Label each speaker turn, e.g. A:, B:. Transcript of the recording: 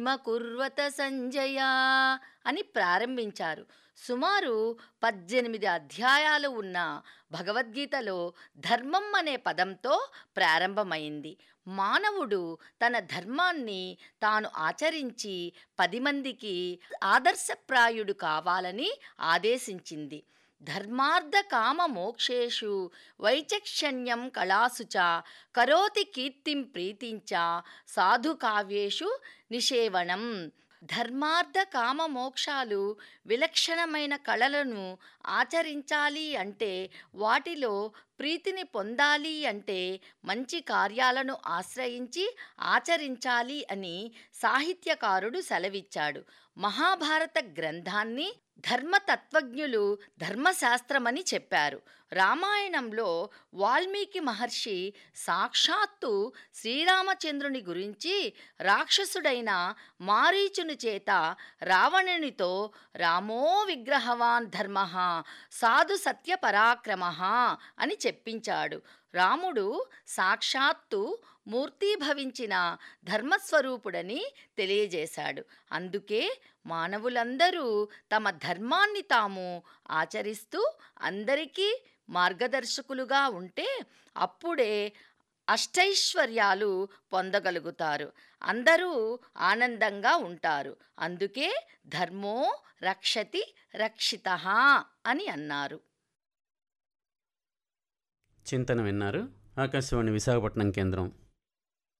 A: కుర్వత సంజయ అని ప్రారంభించారు సుమారు పద్దెనిమిది అధ్యాయాలు ఉన్న భగవద్గీతలో ధర్మం అనే పదంతో ప్రారంభమైంది మానవుడు తన ధర్మాన్ని తాను ఆచరించి పది మందికి ఆదర్శప్రాయుడు కావాలని ఆదేశించింది ధర్మార్థ కామ మోక్షేషు వైచక్షణ్యం కళాసు చ కరోతి కీర్తిం ప్రీతించ సాధు కావ్యేషు నిషేవణం ధర్మార్థ కామ మోక్షాలు విలక్షణమైన కళలను ఆచరించాలి అంటే వాటిలో ప్రీతిని పొందాలి అంటే మంచి కార్యాలను ఆశ్రయించి ఆచరించాలి అని సాహిత్యకారుడు సెలవిచ్చాడు మహాభారత గ్రంథాన్ని ధర్మతత్వజ్ఞులు ధర్మశాస్త్రమని చెప్పారు రామాయణంలో వాల్మీకి మహర్షి సాక్షాత్తు శ్రీరామచంద్రుని గురించి రాక్షసుడైన మారీచుని చేత రావణునితో రామో విగ్రహవాన్ ధర్మ సాధు సత్యపరాక్రమ అని చెప్పించాడు రాముడు సాక్షాత్తు మూర్తీభవించిన ధర్మస్వరూపుడని తెలియజేశాడు అందుకే మానవులందరూ తమ ధర్మాన్ని తాము ఆచరిస్తూ అందరికీ మార్గదర్శకులుగా ఉంటే అప్పుడే అష్టైశ్వర్యాలు పొందగలుగుతారు అందరూ ఆనందంగా ఉంటారు అందుకే ధర్మో రక్షతి రక్షిత అని అన్నారు
B: చింతన విన్నారు ఆకాశవాణి విశాఖపట్నం కేంద్రం